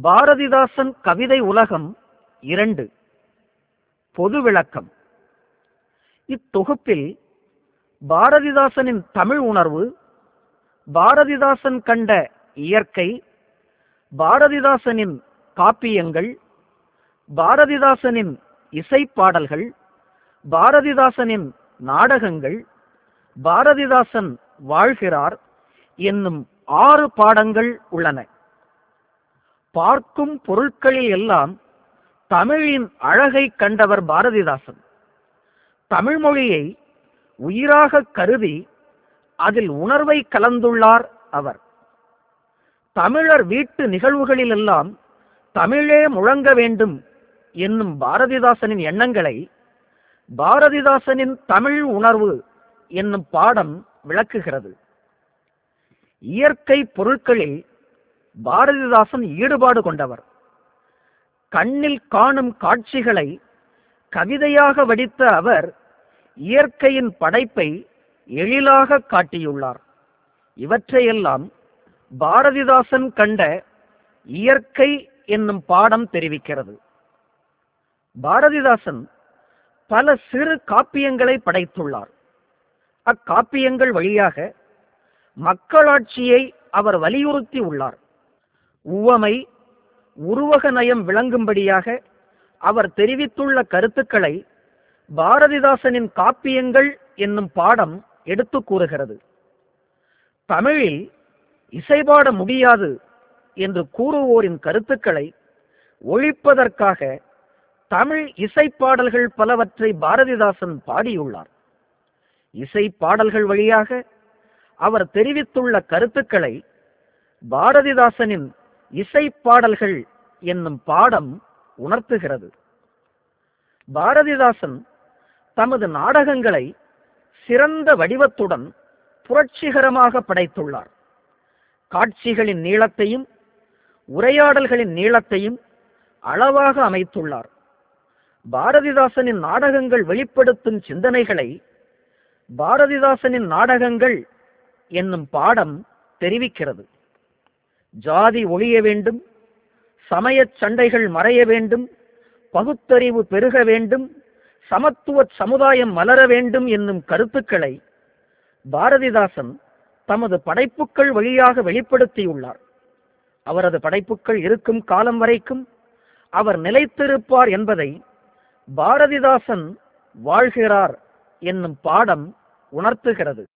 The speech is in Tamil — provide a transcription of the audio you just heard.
பாரதிதாசன் கவிதை உலகம் இரண்டு பொது விளக்கம் இத்தொகுப்பில் பாரதிதாசனின் தமிழ் உணர்வு பாரதிதாசன் கண்ட இயற்கை பாரதிதாசனின் காப்பியங்கள் பாரதிதாசனின் இசைப்பாடல்கள் பாரதிதாசனின் நாடகங்கள் பாரதிதாசன் வாழ்கிறார் என்னும் ஆறு பாடங்கள் உள்ளன பார்க்கும் பொருட்களில் எல்லாம் தமிழின் அழகை கண்டவர் பாரதிதாசன் தமிழ் மொழியை உயிராக கருதி அதில் உணர்வை கலந்துள்ளார் அவர் தமிழர் வீட்டு நிகழ்வுகளிலெல்லாம் தமிழே முழங்க வேண்டும் என்னும் பாரதிதாசனின் எண்ணங்களை பாரதிதாசனின் தமிழ் உணர்வு என்னும் பாடம் விளக்குகிறது இயற்கை பொருட்களில் பாரதிதாசன் ஈடுபாடு கொண்டவர் கண்ணில் காணும் காட்சிகளை கவிதையாக வடித்த அவர் இயற்கையின் படைப்பை எழிலாக காட்டியுள்ளார் இவற்றையெல்லாம் பாரதிதாசன் கண்ட இயற்கை என்னும் பாடம் தெரிவிக்கிறது பாரதிதாசன் பல சிறு காப்பியங்களை படைத்துள்ளார் அக்காப்பியங்கள் வழியாக மக்களாட்சியை அவர் வலியுறுத்தி உள்ளார் உவமை உருவக நயம் விளங்கும்படியாக அவர் தெரிவித்துள்ள கருத்துக்களை பாரதிதாசனின் காப்பியங்கள் என்னும் பாடம் எடுத்து கூறுகிறது தமிழில் இசைபாட முடியாது என்று கூறுவோரின் கருத்துக்களை ஒழிப்பதற்காக தமிழ் இசைப்பாடல்கள் பலவற்றை பாரதிதாசன் பாடியுள்ளார் இசை பாடல்கள் வழியாக அவர் தெரிவித்துள்ள கருத்துக்களை பாரதிதாசனின் இசை பாடல்கள் என்னும் பாடம் உணர்த்துகிறது பாரதிதாசன் தமது நாடகங்களை சிறந்த வடிவத்துடன் புரட்சிகரமாக படைத்துள்ளார் காட்சிகளின் நீளத்தையும் உரையாடல்களின் நீளத்தையும் அளவாக அமைத்துள்ளார் பாரதிதாசனின் நாடகங்கள் வெளிப்படுத்தும் சிந்தனைகளை பாரதிதாசனின் நாடகங்கள் என்னும் பாடம் தெரிவிக்கிறது ஜாதி ஒழிய வேண்டும் சமயச் சண்டைகள் மறைய வேண்டும் பகுத்தறிவு பெருக வேண்டும் சமத்துவ சமுதாயம் மலர வேண்டும் என்னும் கருத்துக்களை பாரதிதாசன் தமது படைப்புக்கள் வழியாக வெளிப்படுத்தியுள்ளார் அவரது படைப்புக்கள் இருக்கும் காலம் வரைக்கும் அவர் நிலைத்திருப்பார் என்பதை பாரதிதாசன் வாழ்கிறார் என்னும் பாடம் உணர்த்துகிறது